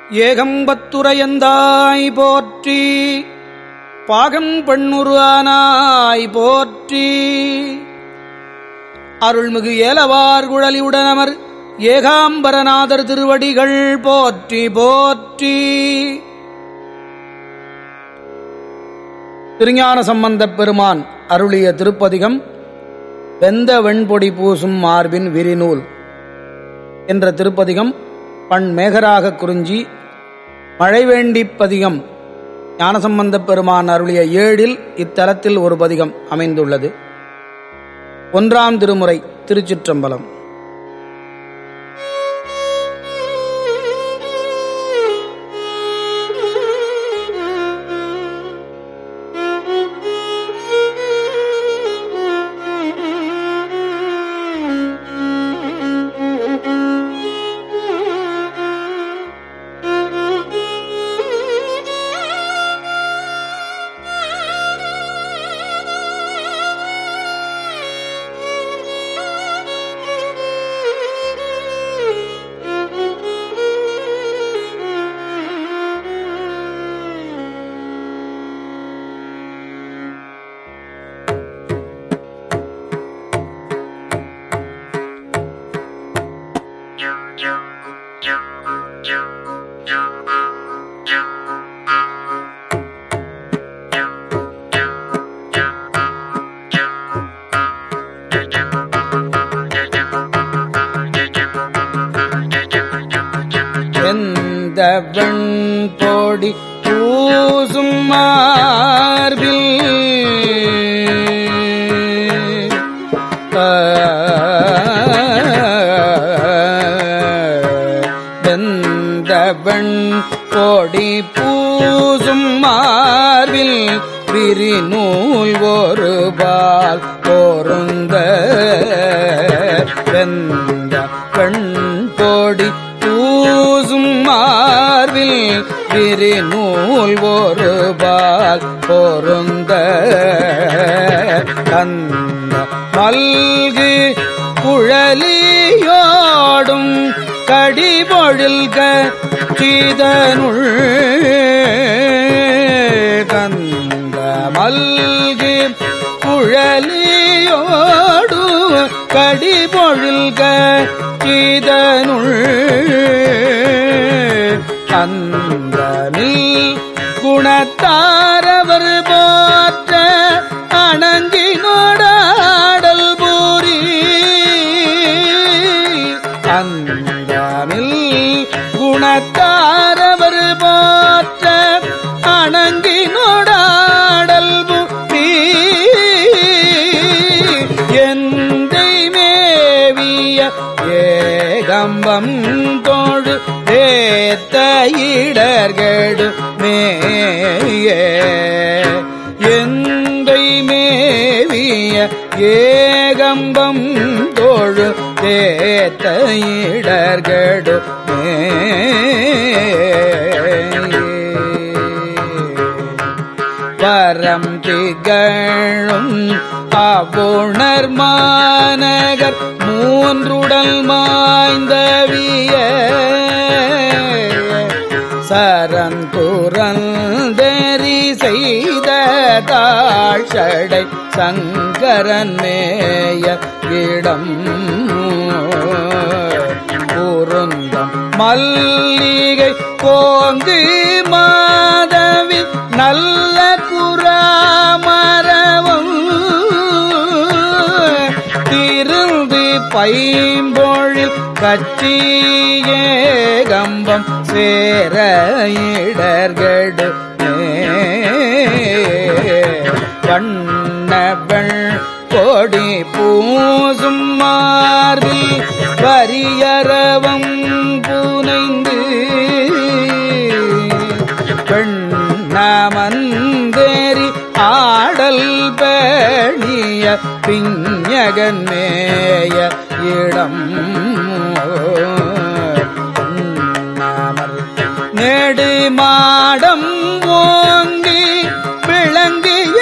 ஏகம்பத்துரையந்தாய் போற்றி பாகம் பெண்ணுரு ஆனாய் போற்றி அருள்மிகு ஏலவார் குழலியுடனமர் ஏகாம்பரநாதர் திருவடிகள் போற்றி போற்றி திருஞான சம்பந்தப் பெருமான் அருளிய திருப்பதிகம் வெந்த வெண்பொடி பூசும் மார்பின் விரிநூல் என்ற திருப்பதிகம் பண் மேகராக குறிஞ்சி மழைவேண்டிப் பதிகம் ஞானசம்பந்தப் பெருமான் அருளிய ஏழில் இத்தலத்தில் ஒரு பதிகம் அமைந்துள்ளது ஒன்றாம் திருமுறை திருச்சிற்றம்பலம் எந்த வெண்பொடி பூசும் மார்பில் வெந்த வெண்பொடி பூசும் மார்பில் விரிநூல் ஒரு பால் பொருந்த வெந்த வெண்பொடி பூசும் மார்பில் விரிநூல் ஒரு பால் பொருந்த கந்த மல்கு குழலியோடும் கடிபொழில்க சீதனுள் கந்த மல்கு குழலியோடு கடிபொழில்க சீதனுள் அந்தனில் குணத்தாரவர் போற்ற அணங்கினோடாடல் பூரி அந்தனில் குணத்தாரவர் போற்ற அணங்கினோடாடல் பூரி எந்தை மேவிய ஏகம்பம் தோழு ஏத்த இடர்கடு மேய எந்தை மேவிய ஏகம்பம் தோழு ஏத்த இடர்கடு பரம் திகழும் அவுணர் மாநகர் மூன்றுடல் மாய்ந்தவிய சரந்துரந்தெறி செய்த தாழ்சடை சங்கரன் மேய இடம் பொருந்தம் மல்லிகை கோங்கு மாதவி நல்ல குராமரவம் திருந்து பைம்பொழில் கச்சியேகம்பம் சேர இடர்கடு வண்ணவள் கொடி பூசும் மார்பில் வரியரவம் புனைந்து பெண்ணமந்தேரி ஆடல் பேணிய பிஞகன் மேய இடம் நெடு மாடம் ஓங்கி விளங்கிய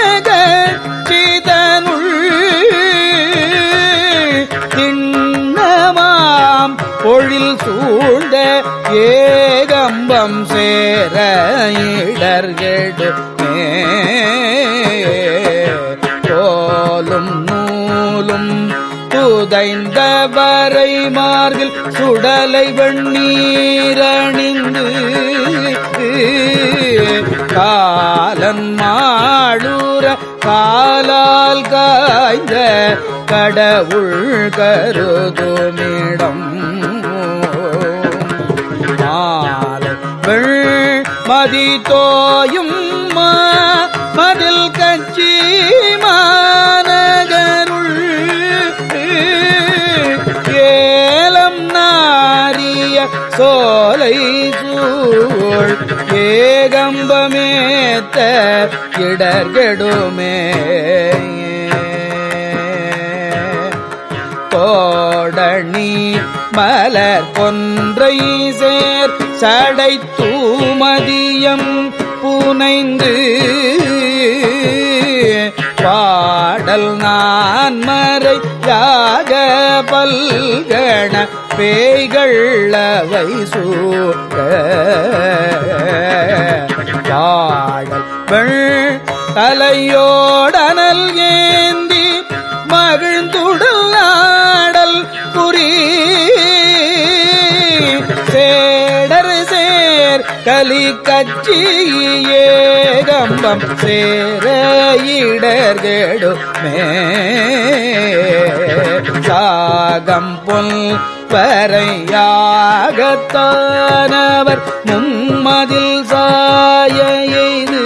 சீதனுள் திண்ணமாம் பொழில் மதில் சூழ்ந்த ஏகம்பம் சேர இடர்கெடுமே தோலும் நூலும் புதைந்தவரை மார்பில் சுடலை வெண்ணீரணிந்து காலன் மாளூர காலால் காய்ந்த கடவுள் கருதுமிடம் மாலை வெள் மதி தோயும் மா- மதில் கட்சி மாநகருள் ஏலம் நாரிய சோலை சூழ் ஏகம்பமேத்த இடர்கெடுமே தோடணி மலர் கொன்றை சேர் சடை தூமதியம் புனைந்து பாடல் நான் மறை யாக பல்கண பேய்கள் அவை சூழ பாடல் வெள் தலையோடனல் ஏந்தி மகிழ்ந்துடல் ஆடல் புரி சேடர் சேர் கலி கச்சி ஏகம்பம் சேர இடர்கெடுமே சாகம் பொல் வரையாகத்தானவர் மும்மதில் சாய எய்து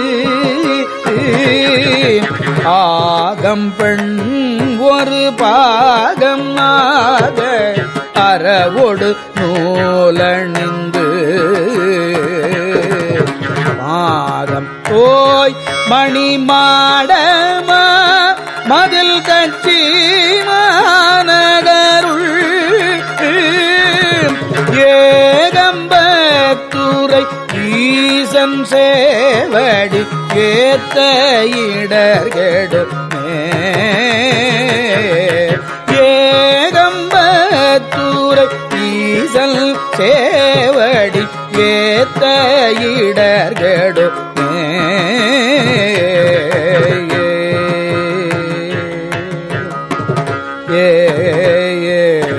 ஆகம் பெண் ஒரு பாகம் ஆக அறவொடு நூலணிந்து மாதம் போய் மணி மாடமா மதில் கட்சி மாநகருள் ஏகம்பத்துறை ஈசன் சேவடி ஏத்த இடர்கெடுமே ஏகம்பத்துறை ஈசல் சேவடி ஏத்த இடர்கெடுமே ஏ ஏ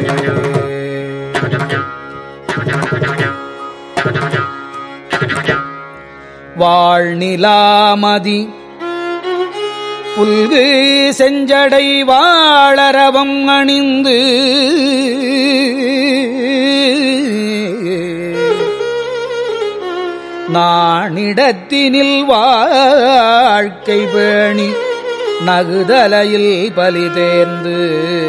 வாழ்நிலாமதி புல்கு செஞ்சடை வாழரவம் அணிந்து நானிடத்தினில் வாழ்க்கை பேணி நகுதலையில் பலி தேர்ந்து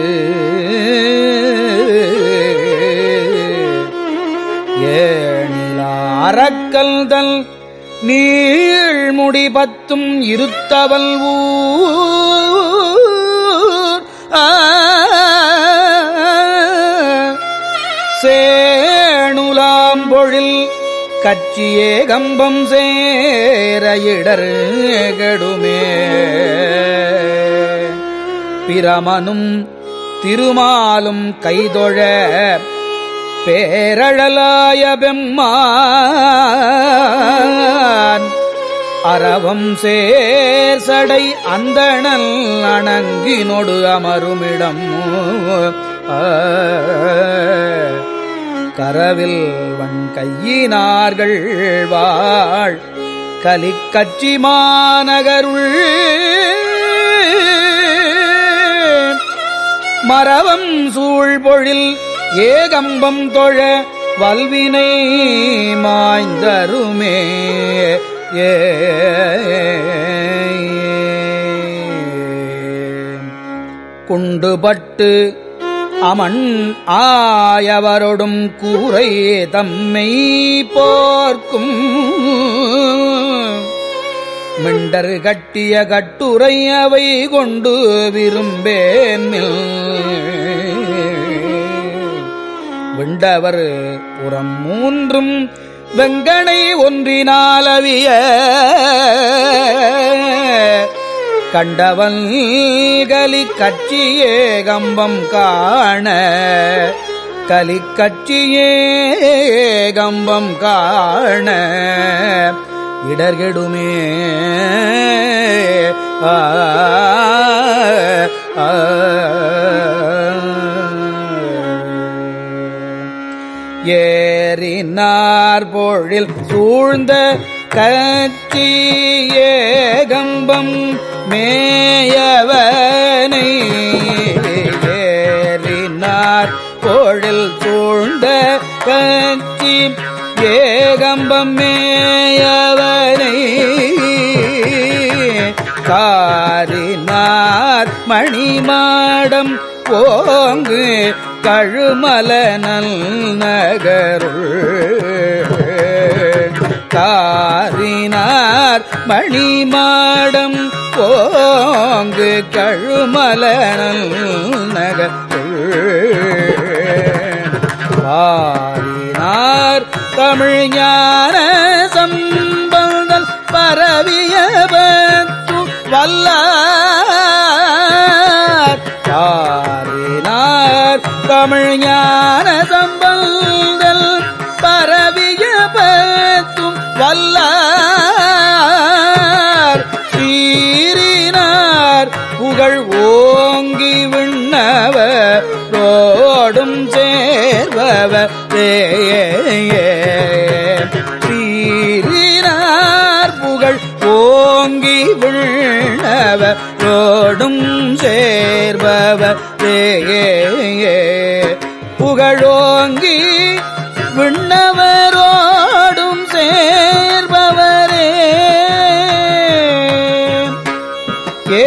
ஏணிலாரக்கல் தல் நீழ்முடி பத்தும் இருத்தவல் ஊர் ஆ, சேணுலாம்பொழில் கட்சியே கம்பம் சேர இடர் கெடுமே பிரமனும் திருமாலும் கைதொழ பேரழலாய பெம்மான் அறவம் சேசடை அந்தணல் அணங்கினொடு அமருமிடம் ஆ, கரவில் வன் கையினார்கள் வாழ் கலிக்கட்சி மாநகருள் மரவம் சூழ்பொழில் ஏகம்பம் தொழ வல்வினை மாய்ந்தருமே ஏ குண்டுபட்டு அமன் ஆயவரொடும் கூரை தம்மை போர்க்கும் மிண்டர் கட்டிய கட்டுரை அவை கொண்டு விரும்பேன் விண்டவர் புறம் மூன்றும் வெங்கனை ஒன்றினாலவிய கண்டவன் கலி கட்சியே கம்பம் காண கலிக்கட்சியே கம்பம் காண இடர்கெடுமே ஆ, ஆ, ஏறினார் பொழில் சூழ்ந்த கட்சி ஏகம்பம் மேயவனை ஏறினார் பொழில் சூழ்ந்த கட்சி ஏகம்பம் மேயவனை காரினார் மணிமாடம் ஓங்கு கழுமல நல் நகருள் காரினார் மணிமாடம் ஓங்கு கழுமல நல் நகருள் பாரினார் தமிழ் ஞான சம்பந்தன் பரவிய பத்து வல்லார் பாரினார் தமிழ் ஞான சம்பந்தன் பரவிய பத்தும் வல்லார் சீரினார் புகழ் ஓங்கி விண்ணவ ரோடும் சேர்வவ சீரினார் புகழ் ஓங்கி விண்ணவ ரோடும் சேர்வவ புகழோங்கி விண்ணவரோடும் சேர்பவரே ஏ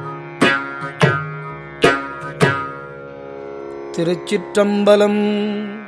திருச்சிற்றம்பலம்